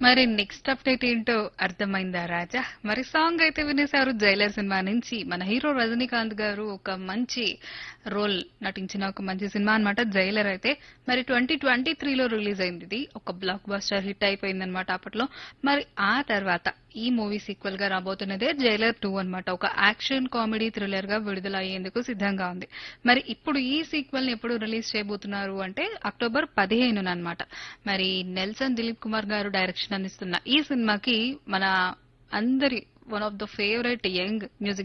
మరి next update ఏంటో అర్థమైందా రాజా మరి సాంగ్ అయితే వినేశారు జైలర్ సినిమా నుంచి మన హీరో రజనీకాంత్ గారు ఒక మంచి రోల్ నటించిన ఒక మంచి సినిమా అన్నమాట జైలర్ అయితే మరి ట్వంటీ ట్వంటీ త్రీలో రిలీజ్ అయింది ఇది ఒక బ్లాక్ బస్టర్ హిట్ అయిపోయింది అనమాట అప్పట్లో మరి ఆ తర్వాత ఈ మూవీ సీక్వెల్ గా రాబోతున్నదే జైలర్ టూ అన్నమాట ఒక యాక్షన్ కామెడీ థ్రిల్లర్ గా విడుదల అయ్యేందుకు సిద్ధంగా ఉంది మరి ఇప్పుడు ఈ సీక్వెల్ ని ఎప్పుడు రిలీజ్ చేయబోతున్నారు అంటే అక్టోబర్ పదిహేనున అన్నమాట మరి నెల్సన్ దిలీప్ కుమార్ గారు డైరెక్షన్ అందిస్తున్న ఈ సినిమాకి మన అందరి one of the favourite young music